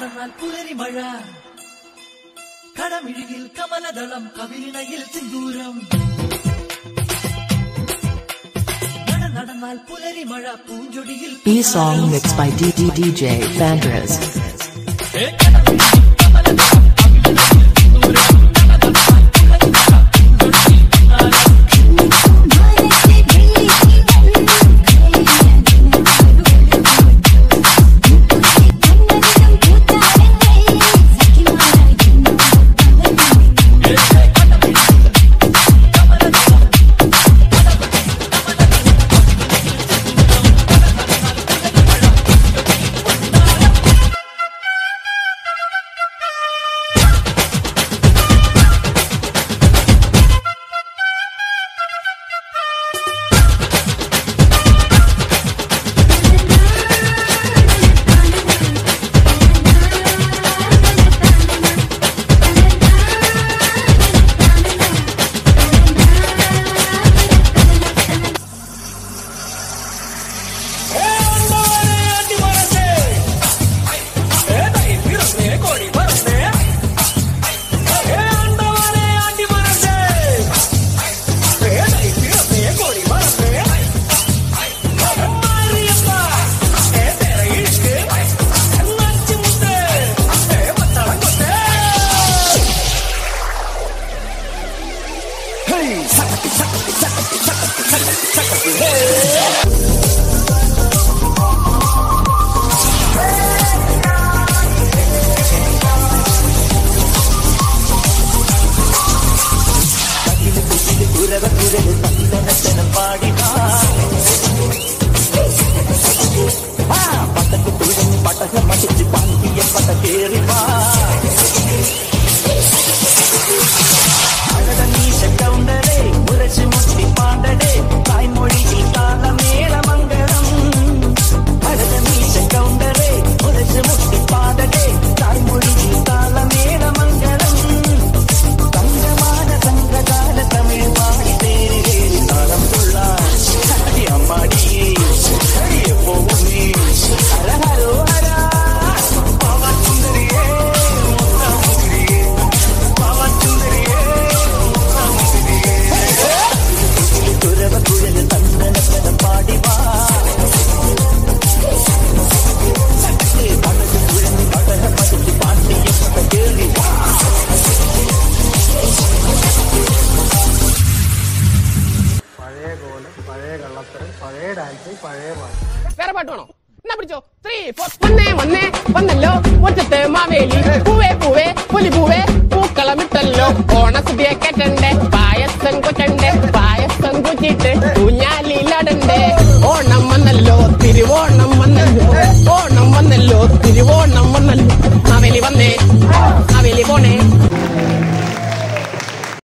നടന്നാൽ പുലരി മഴ കടമിഴിയിൽ കമലദളം കവിളിണയിൽ സിന്ദൂരം നട നടന്നാൽ പുലരി മഴ പൂഞ്ചൊടിയിൽ E song mixed by DDDJ Vandras. പഴയ കോലം പഴയ കള്ളത്തരം പഴയ ഡാൻസ് പഴയ പാട്ട് വേറെ പാട്ട് വേണോ എന്നാ പിടിച്ചോ ത്രീ ഫോർ വന്നേ വന്നേ വന്നല്ലോ മുറ്റത്ത് മാവേലി പൂവേ പൂവേ പുലി പൂവേ പൂക്കളമിട്ടല്ലോ ഓണസദ്യ കേട്ടണ്ടേ പായസം കൊറ്റണ്ടേ പായസം കുറ്റിട്ട് ഊഞ്ഞാലിലടണ്ടേ ഓണം വന്നല്ലോ തിരുവോണം വന്നല്ലോ ഓണം വന്നല്ലോ തിരുവോണം വന്നല്ലോ മാവേലി വന്നേ മാവേലി പോണേ